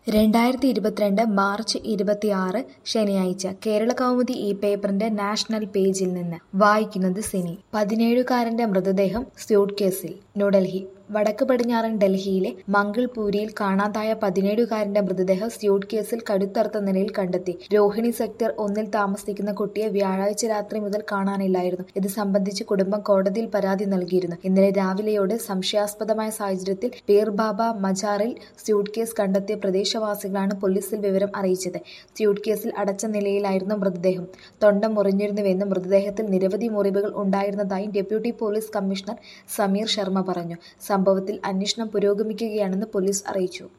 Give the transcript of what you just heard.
രണ്ടായിരത്തി ഇരുപത്തിരണ്ട് മാർച്ച് ഇരുപത്തിയാറ് ശനിയാഴ്ച കേരളകൗമുദി ഈ പേപ്പറിന്റെ നാഷണൽ പേജിൽ നിന്ന് വായിക്കുന്നത് സിനി പതിനേഴുകാരന്റെ മൃതദേഹം സ്യൂട്ട്കേസിൽ ന്യൂഡൽഹി വടക്ക് പടിഞ്ഞാറൻ ഡൽഹിയിലെ മംഗൾപൂരിയിൽ കാണാതായ പതിനേഴുകാരന്റെ മൃതദേഹം സ്യൂട്ട് കേസിൽ കടുത്തറുത്ത നിലയിൽ കണ്ടെത്തി രോഹിണി സെക്ടർ ഒന്നിൽ താമസിക്കുന്ന കുട്ടിയെ വ്യാഴാഴ്ച രാത്രി മുതൽ കാണാനില്ലായിരുന്നു ഇത് സംബന്ധിച്ച് കുടുംബം കോടതിയിൽ പരാതി നൽകിയിരുന്നു ഇന്നലെ രാവിലെയോടെ സംശയാസ്പദമായ സാഹചര്യത്തിൽ പീർ ബാബ മജാറിൽ സ്യൂട്ട് കേസ് കണ്ടെത്തിയ പ്രദേശവാസികളാണ് പോലീസിൽ വിവരം അറിയിച്ചത് സ്യൂട്ട് കേസിൽ അടച്ച നിലയിലായിരുന്നു മൃതദേഹം തൊണ്ട മുറിഞ്ഞിരുന്നുവെന്നും മൃതദേഹത്തിൽ നിരവധി മുറിവുകൾ ഉണ്ടായിരുന്നതായും deputy police commissioner Sameer Sharma പറഞ്ഞു സംഭവത്തിൽ അന്വേഷണം പുരോഗമിക്കുകയാണെന്ന് പോലീസ് അറിയിച്ചു